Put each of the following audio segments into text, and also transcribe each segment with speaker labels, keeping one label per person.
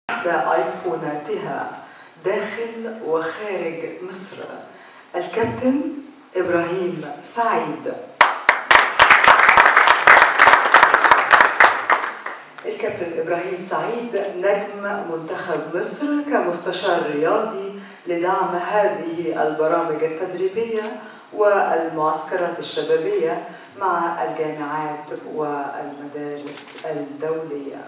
Speaker 1: إحدى أيقوناتها داخل وخارج مصر الكابتن إبراهيم سعيد الكابتن إبراهيم سعيد نجم منتخب مصر كمستشار رياضي لدعم هذه البرامج التدريبية والمعسكرات الشبابية مع الجامعات والمدارس الدولية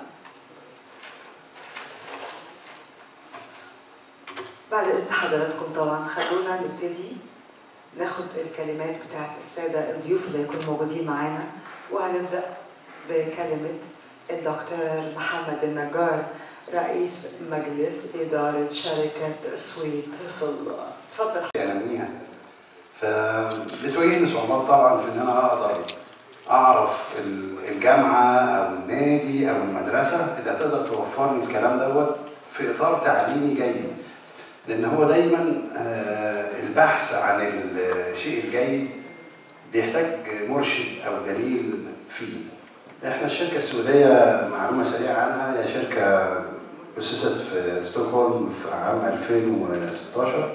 Speaker 1: بعد إذن حضراتكم طبعا خلونا نبتدي ناخد الكلمات بتاعت السادة الضيوف اللي هيكونوا موجودين معانا وهنبدأ بكلمة الدكتور محمد النجار رئيس مجلس إدارة شركة سويت فل اتفضل
Speaker 2: يعلمنيها فبتواجهني صعوبات طبعا في ان انا اقدر اعرف الجامعه او النادي او المدرسه اللي هتقدر توفر لي الكلام دوت في اطار تعليمي جيد لان هو دايما آه، البحث عن الشيء الجيد بيحتاج مرشد او دليل فيه احنا الشركه السعوديه معلومه سريعه عنها هي شركه اسست في ستوكهولم في عام 2016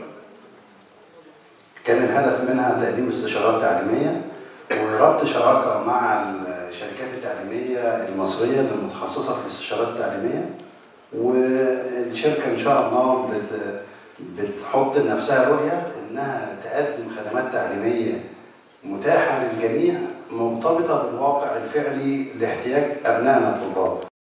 Speaker 2: كان الهدف منها تقديم استشارات تعليميه وربط شراكه مع الشركات التعليميه المصريه اللي متخصصه في الاستشارات التعليميه والشركه ان شاء الله بت بتحط لنفسها رؤيه انها تقدم خدمات تعليميه متاحه للجميع مرتبطه بالواقع الفعلي لاحتياج ابنائنا الطلاب